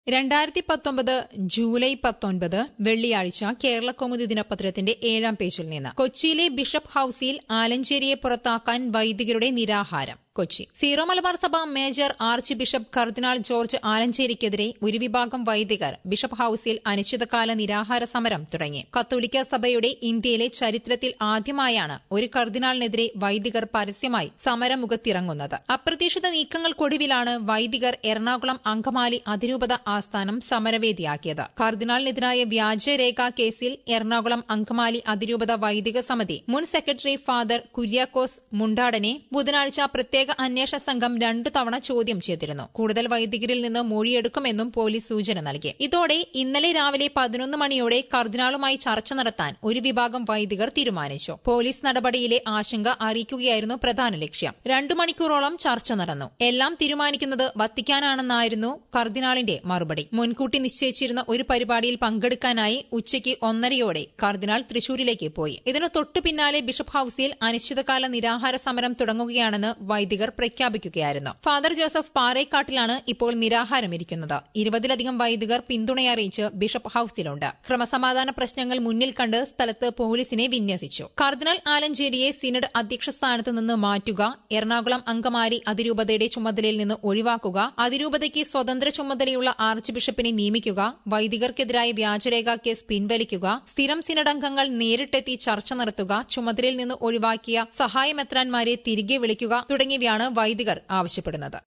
രണ്ടായിരത്തി പത്തൊമ്പത് ജൂലൈ പത്തൊൻപത് വെള്ളിയാഴ്ച കേരള കൗമുദി ദിനപത്രത്തിന്റെ ഏഴാം പേജിൽ നിന്ന് കൊച്ചിയിലെ ബിഷപ്പ് ഹൌസിൽ ആലഞ്ചേരിയെ പുറത്താക്കാൻ വൈദികരുടെ നിരാഹാരം Kochi Syro Malabar Sabha major archbishop കർദിനാൾ ജോർജ് ആലഞ്ചേരിക്കെതിരെ ഒരു വിഭാഗം വൈദികർ ബിഷപ്പ് ഹൌസിൽ അനിശ്ചിതകാല നിരാഹാര സമരം തുടങ്ങി കത്തോലിക്ക സഭയുടെ ഇന്ത്യയിലെ ചരിത്രത്തിൽ ആദ്യമായാണ് ഒരു കർദിനാളിനെതിരെ വൈദികർ പരസ്യമായി സമരമുഖത്തിറങ്ങുന്നത് അപ്രതീക്ഷിത നീക്കങ്ങൾക്കൊടുവിലാണ് വൈദികർ എറണാകുളം അങ്കമാലി അതിരൂപത ആസ്ഥാനം സമരവേദിയാക്കിയത് കർദിനാളിനെതിരായ വ്യാജരേഖാ കേസിൽ എറണാകുളം അങ്കമാലി അതിരൂപത വൈദിക സമിതി മുൻ സെക്രട്ടറി ഫാദർ കുര്യാക്കോസ് മുണ്ടാടനെ ബുധനാഴ്ച പ്രത്യേക അന്വേഷണ സംഘം രണ്ടു തവണ ചോദ്യം ചെയ്തിരുന്നു കൂടുതൽ വൈദികരിൽ നിന്ന് മൊഴിയെടുക്കുമെന്നും പോലീസ് സൂചന നൽകി ഇതോടെ ഇന്നലെ രാവിലെ പതിനൊന്ന് മണിയോടെ കർദിനാളുമായി ചർച്ച നടത്താൻ ഒരു വിഭാഗം വൈദികർ തീരുമാനിച്ചു പോലീസ് നടപടിയിലെ ആശങ്ക അറിയിക്കുകയായിരുന്നു പ്രധാന ലക്ഷ്യം രണ്ടു മണിക്കൂറോളം ചർച്ച നടന്നു എല്ലാം തീരുമാനിക്കുന്നത് വത്തിക്കാനാണെന്നായിരുന്നു കർദിനാളിന്റെ മറുപടി മുൻകൂട്ടി നിശ്ചയിച്ചിരുന്ന ഒരു പരിപാടിയിൽ പങ്കെടുക്കാനായി ഉച്ചയ്ക്ക് ഒന്നരയോടെ കർദിനാൾ തൃശൂരിലേക്ക് പോയി ഇതിനു തൊട്ടു പിന്നാലെ ബിഷപ്പ് ഹൌസിൽ അനിശ്ചിതകാല നിരാഹാര സമരം തുടങ്ങുകയാണെന്ന് വൈദികർ പ്രഖ്യാപിക്കുകയായിരുന്നു ഫാദർ ജോസഫ് പാറേക്കാട്ടിലാണ് ഇപ്പോൾ നിരാഹാരമിരിക്കുന്നത് ഇരുപതിലധികം വൈദികർ പിന്തുണയറിയിച്ച് ബിഷപ്പ് ഹൌസിലുണ്ട് ക്രമസമാധാന പ്രശ്നങ്ങൾ മുന്നിൽ കണ്ട് സ്ഥലത്ത് പോലീസിനെ വിന്യസിച്ചു കർദിനാൾ ആലഞ്ചേരിയെ സിനഡ് അധ്യക്ഷ സ്ഥാനത്ത് നിന്ന് മാറ്റുക എറണാകുളം അങ്കമാലി അതിരൂപതയുടെ ചുമതലയിൽ നിന്ന് ഒഴിവാക്കുക അതിരൂപതയ്ക്ക് സ്വതന്ത്ര ചുമതലയുള്ള ആർച്ച് ബിഷപ്പിനെ നിയമിക്കുക വൈദികർക്കെതിരായ വ്യാജരേഖാ കേസ് പിൻവലിക്കുക സ്ഥിരം സിനഡ് അംഗങ്ങൾ നേരിട്ടെത്തി ചർച്ച നടത്തുക ചുമതലയിൽ നിന്ന് ഒഴിവാക്കിയ സഹായമെത്രാന്മാരെ തിരികെ വിളിക്കുക തുടങ്ങിയവയാണ് വൈദികർ ആവശ്യപ്പെടുന്നത്